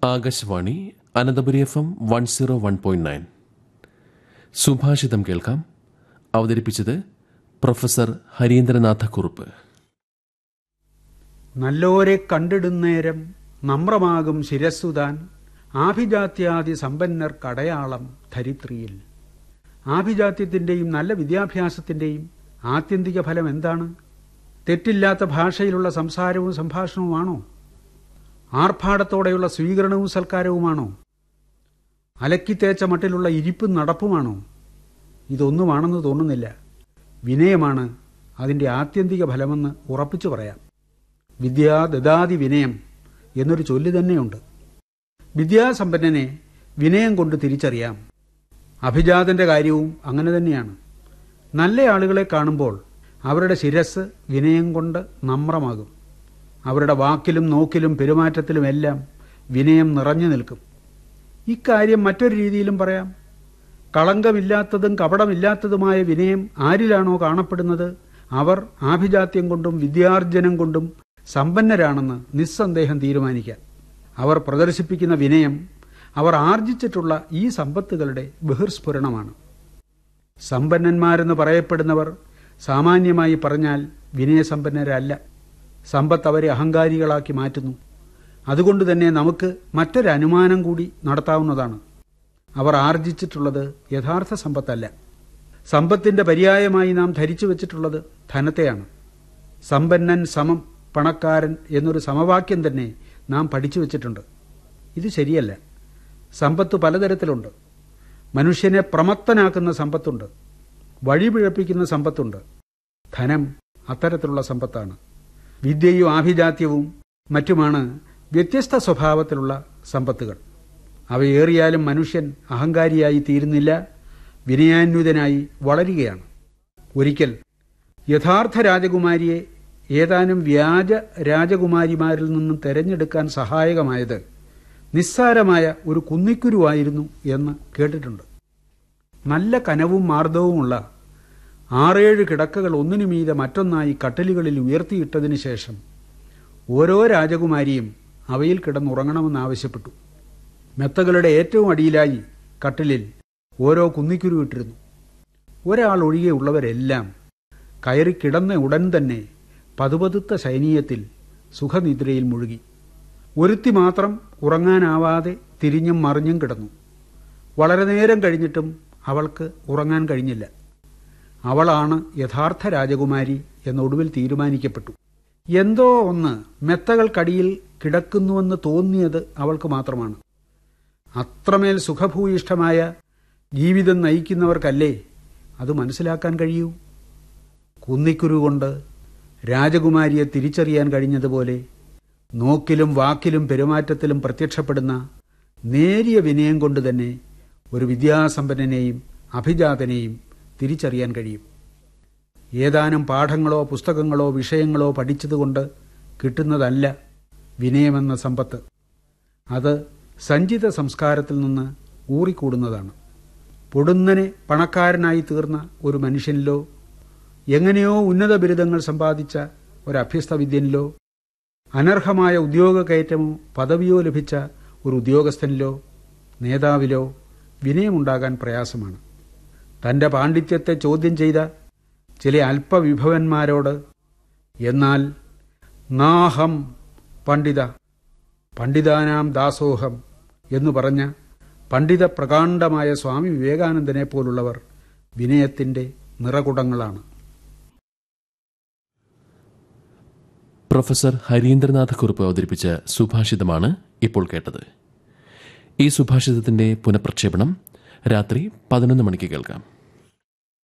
Akashvani Ananthapuri F M one zero one point nine സുഭാഷിതം കേൾക്കാം അവതരിപ്പിച്ചത് പ്രൊഫസർ ഹരീന്ദ്രനാഥ കുറുപ്പ് നല്ലോരെ കണ്ടിടുന്നേരം നമ്രമാകും ശിരസ്സുതാൻ ആഭിജാത്യാദി സമ്പന്നർ കടയാളം ധരിത്രിയിൽ ആഭിജാത്യത്തിൻ്റെയും നല്ല വിദ്യാഭ്യാസത്തിൻ്റെയും ആത്യന്തിക ഫലം എന്താണ് തെറ്റില്ലാത്ത ഭാഷയിലുള്ള സംസാരവും സംഭാഷണവുമാണോ ആർഭാടത്തോടെയുള്ള സ്വീകരണവും സൽക്കാരവുമാണോ അലക്കിത്തേച്ച മട്ടിലുള്ള ഇരിപ്പും നടപ്പുമാണോ ഇതൊന്നുമാണെന്ന് തോന്നുന്നില്ല വിനയമാണ് അതിൻ്റെ ആത്യന്തിക ഫലമെന്ന് ഉറപ്പിച്ചു പറയാം വിദ്യാ ദദാതി വിനയം എന്നൊരു ചൊല്ല് തന്നെയുണ്ട് വിദ്യാസമ്പന്നനെ വിനയം കൊണ്ട് തിരിച്ചറിയാം അഭിജാതന്റെ കാര്യവും അങ്ങനെ തന്നെയാണ് നല്ല ആളുകളെ കാണുമ്പോൾ അവരുടെ ശിരസ് വിനയം കൊണ്ട് നമ്രമാകും അവരുടെ വാക്കിലും നോക്കിലും പെരുമാറ്റത്തിലുമെല്ലാം വിനയം നിറഞ്ഞു നിൽക്കും ഇക്കാര്യം മറ്റൊരു രീതിയിലും പറയാം കളങ്കമില്ലാത്തതും കപടമില്ലാത്തതുമായ വിനയം ആരിലാണോ കാണപ്പെടുന്നത് അവർ ആഭിജാത്യം കൊണ്ടും വിദ്യാർജനം കൊണ്ടും സമ്പന്നരാണെന്ന് നിസ്സന്ദേഹം തീരുമാനിക്കാം അവർ പ്രദർശിപ്പിക്കുന്ന വിനയം അവർ ആർജിച്ചിട്ടുള്ള ഈ സമ്പത്തുകളുടെ ബഹിർസ്ഫുരണമാണ് സമ്പന്നന്മാരെന്ന് പറയപ്പെടുന്നവർ സാമാന്യമായി പറഞ്ഞാൽ വിനയസമ്പന്നരല്ല സമ്പത്ത് അവരെ അഹങ്കാരികളാക്കി മാറ്റുന്നു അതുകൊണ്ട് തന്നെ നമുക്ക് മറ്റൊരനുമാനം കൂടി നടത്താവുന്നതാണ് അവർ ആർജിച്ചിട്ടുള്ളത് യഥാർത്ഥ സമ്പത്തല്ല സമ്പത്തിന്റെ പര്യായമായി നാം ധരിച്ചു വച്ചിട്ടുള്ളത് ധനത്തെയാണ് സമ്പന്നൻ സമം പണക്കാരൻ എന്നൊരു സമവാക്യം തന്നെ നാം പഠിച്ചു വച്ചിട്ടുണ്ട് ഇത് ശരിയല്ല സമ്പത്ത് പലതരത്തിലുണ്ട് മനുഷ്യനെ പ്രമത്തനാക്കുന്ന സമ്പത്തുണ്ട് വഴിപിഴപ്പിക്കുന്ന സമ്പത്തുണ്ട് ധനം അത്തരത്തിലുള്ള സമ്പത്താണ് വിദ്യയും ആഭിജാത്യവും മറ്റുമാണ് വ്യത്യസ്ത സ്വഭാവത്തിലുള്ള സമ്പത്തുകൾ അവയേറിയാലും മനുഷ്യൻ അഹങ്കാരിയായി തീരുന്നില്ല വിനയാന്വിതനായി വളരുകയാണ് ഒരിക്കൽ യഥാർത്ഥ രാജകുമാരിയെ ഏതാനും വ്യാജ രാജകുമാരിമാരിൽ നിന്നും തെരഞ്ഞെടുക്കാൻ സഹായകമായത് നിസ്സാരമായ ഒരു കുന്നിക്കുരുവായിരുന്നു എന്ന് കേട്ടിട്ടുണ്ട് നല്ല കനവും മാർദ്ദവുമുള്ള ആറേഴ് കിടക്കകൾ ഒന്നിനു മീതെ മറ്റൊന്നായി കട്ടലുകളിൽ ഉയർത്തിയിട്ടതിനു ശേഷം ഓരോ രാജകുമാരിയും അവയിൽ കിടന്നുറങ്ങണമെന്നാവശ്യപ്പെട്ടു മെത്തകളുടെ ഏറ്റവും അടിയിലായി കട്ടിലിൽ ഓരോ കുന്നിക്കുരു ഇട്ടിരുന്നു ഒരാൾ ഒഴികെയുള്ളവരെല്ലാം കയറി കിടന്ന ഉടൻ തന്നെ പതുപതുത്ത ശൈനീയത്തിൽ സുഖനിദ്രയിൽ മുഴുകി ഒരുത്തി മാത്രം ഉറങ്ങാനാവാതെ തിരിഞ്ഞും മറിഞ്ഞും കിടന്നു വളരെ നേരം കഴിഞ്ഞിട്ടും അവൾക്ക് ഉറങ്ങാൻ കഴിഞ്ഞില്ല അവളാണ് യഥാർത്ഥ രാജകുമാരി എന്നൊടുവിൽ തീരുമാനിക്കപ്പെട്ടു എന്തോ ഒന്ന് മെത്തകൾക്കടിയിൽ കിടക്കുന്നുവെന്ന് തോന്നിയത് അവൾക്ക് മാത്രമാണ് അത്രമേൽ സുഖഭൂയിഷ്ഠമായ ജീവിതം നയിക്കുന്നവർക്കല്ലേ അത് മനസ്സിലാക്കാൻ കഴിയൂ കുന്നിക്കുരു കൊണ്ട് രാജകുമാരിയെ തിരിച്ചറിയാൻ കഴിഞ്ഞതുപോലെ നോക്കിലും വാക്കിലും പെരുമാറ്റത്തിലും പ്രത്യക്ഷപ്പെടുന്ന നേരിയ വിനയം കൊണ്ട് തന്നെ ഒരു വിദ്യാസമ്പന്നനെയും അഭിജാതനെയും തിരിച്ചറിയാൻ കഴിയും ഏതാനും പാഠങ്ങളോ പുസ്തകങ്ങളോ വിഷയങ്ങളോ പഠിച്ചതുകൊണ്ട് കിട്ടുന്നതല്ല വിനയമെന്ന സമ്പത്ത് അത് സഞ്ചിത സംസ്കാരത്തിൽ നിന്ന് ഊറിക്കൂടുന്നതാണ് പൊടുന്നനെ പണക്കാരനായി തീർന്ന ഒരു മനുഷ്യനിലോ എങ്ങനെയോ ഉന്നത ബിരുദങ്ങൾ സമ്പാദിച്ച ഒരു അഭ്യസ്ത വിദ്യനിലോ അനർഹമായ ഉദ്യോഗ കയറ്റമോ പദവിയോ ലഭിച്ച ഒരു ഉദ്യോഗസ്ഥനിലോ നേതാവിലോ വിനയമുണ്ടാകാൻ പ്രയാസമാണ് തന്റെ പാണ്ഡിത്യത്തെ ചോദ്യം ചെയ്ത ചില അല്പവിഭവന്മാരോട് എന്നാൽ നാഹം പണ്ഡിത പണ്ഡിതാനാം ദാസോഹം എന്നു പറഞ്ഞ പണ്ഡിത പ്രകാണ്ഡമായ സ്വാമി വിവേകാനന്ദനെ പോലുള്ളവർ വിനയത്തിന്റെ നിറകുടങ്ങളാണ് പ്രൊഫസർ ഹരീന്ദ്രനാഥ കുറുപ്പ് അവതരിപ്പിച്ച സുഭാഷിതമാണ് ഇപ്പോൾ കേട്ടത് ഈ സുഭാഷിതത്തിന്റെ പുനഃപ്രക്ഷേപണം രാത്രി പതിനൊന്ന് മണിക്ക് കേൾക്കാം